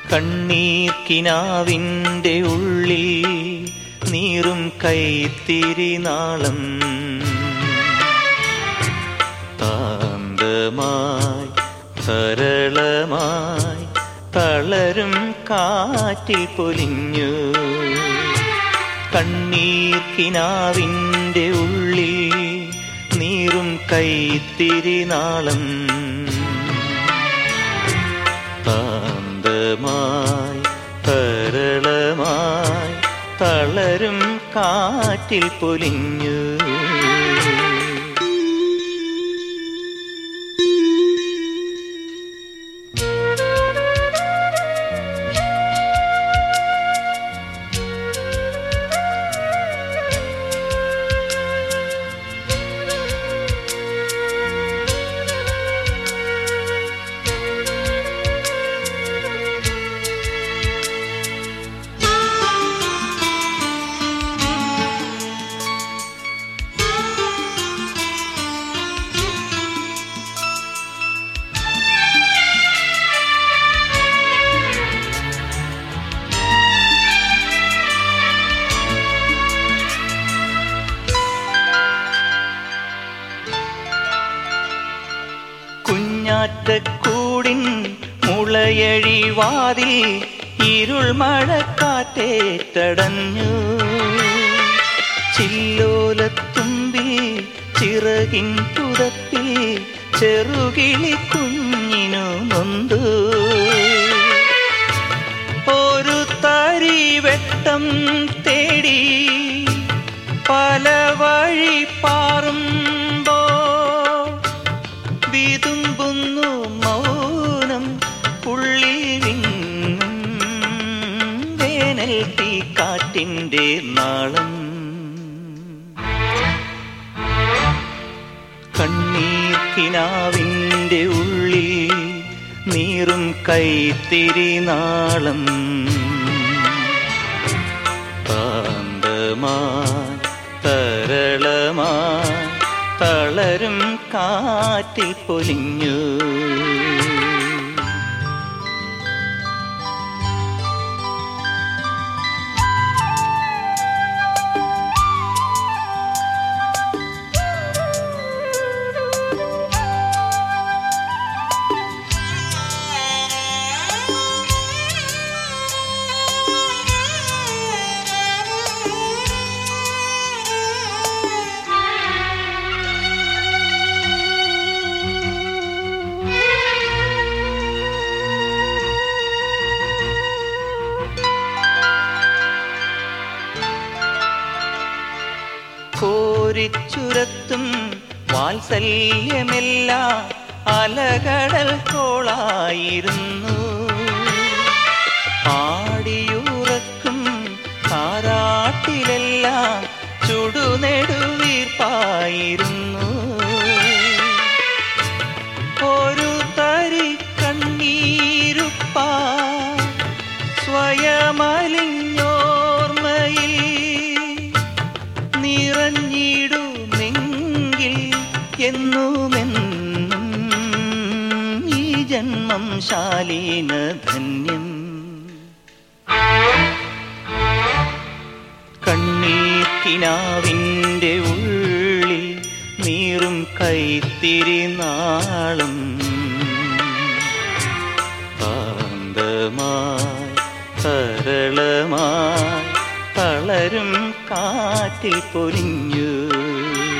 കണ്ണീർ കിനാവിൻ്റെ ഉള്ളിൽ നീറും കൈത്തിരി നാളം താന്തമായി സരളമായി തളരും കാറ്റിൽ പൊലിഞ്ഞു കണ്ണീർ കിനാവിൻ്റെ ഉള്ളിൽ നീറും കൈത്തിരി നാളം താന്തമായി തരളമായി തളരും കാറ്റിൽ പൊലിഞ്ഞു കുഞ്ഞാറ്റക്കൂടിൻ മുളയഴിവാതിൽ ഇരുൾ മഴക്കാറ്റേറ്റടഞ്ഞു ചില്ലോലത്തുമ്പി ചിറകിൻ പുതപ്പിൽ ചെറുകിളി കുഞ്ഞിനു നൊന്തു ഒരു തരി വെട്ടം തേടി പല വഴി പാറുമ്പോ വിതുമ്പുന്നു മൗനം ഉള്ളിൽ വിങ്ങും വേനൽ തീ കാറ്റിൻ്റെ നാളം കണ്ണീർ കിനാവിൻ്റെ ഉള്ളിൽ നീറും കൈത്തിരി നാളം താന്തമായി തരളമായി തളരും കാറ്റിൽ പൊലിഞ്ഞു കോരിച്ചുരത്തും വാത്സല്യമെല്ലാം അലകടൽ കോളായിരുന്നു പാടിയുറക്കും താരാട്ടിലെല്ലാം ചുടുനെടുവീർപ്പായിരുന്നു ഒരു തരി കണ്ണീരുപ്പാ സ്വയമലിഞ്ഞോർമ്മയിൽ നിറഞ്ഞിടുമെങ്കിൽ എന്നുമെന്നും ഈ ജന്മം ശാലീന ധന്യം കണ്ണീക്കിനാവിൻ്റെ ഉള്ളിൽ നീറും കൈത്തിരി നാളം കാന്തമായി സരളമായി തളരും കാറ്റിൽ പൊലിഞ്ഞു